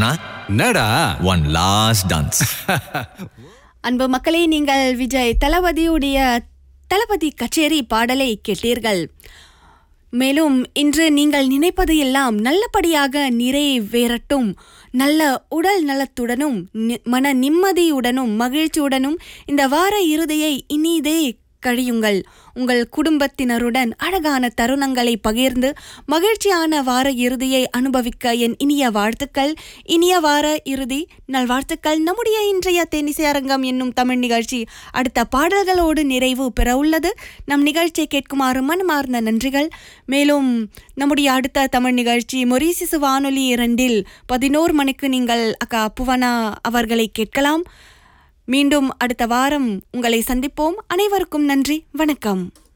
அண்ணா என்னடா one last dance அன்பு மக்களே நீங்கள் விஜய் தளபதியுடைய தளபதி கச்சேரி பாடலை கேட்டீர்கள் மேலும் இன்று நீங்கள் நினைப்பது எல்லாம் நல்லபடியாக நிறைவேறட்டும் நல்ல உடல் நலத்துடனும் நி- மன நிம்மதியுடனும் மகிழ்ச்சியுடனும் இந்த வார இறுதியை இனிதே கழியுங்கள் உங்கள் குடும்பத்தினருடன் அழகான தருணங்களை பகிர்ந்து மகிழ்ச்சியான வார இறுதியை அனுபவிக்க என் இனிய வாழ்த்துக்கள் இனிய வார இறுதி நல்வாழ்த்துக்கள் நம்முடைய இன்றைய தேனிசை அரங்கம் என்னும் தமிழ் நிகழ்ச்சி அடுத்த பாடல்களோடு நிறைவு பெற உள்ளது நம் நிகழ்ச்சியை கேட்குமாறு மனமார்ந்த நன்றிகள் மேலும் நம்முடைய அடுத்த தமிழ் நிகழ்ச்சி மொரீசிசு வானொலி இரண்டில் பதினோரு மணிக்கு நீங்கள் அக்கா புவனா அவர்களை கேட்கலாம் மீண்டும் அடுத்த வாரம் உங்களை சந்திப்போம் அனைவருக்கும் நன்றி வணக்கம்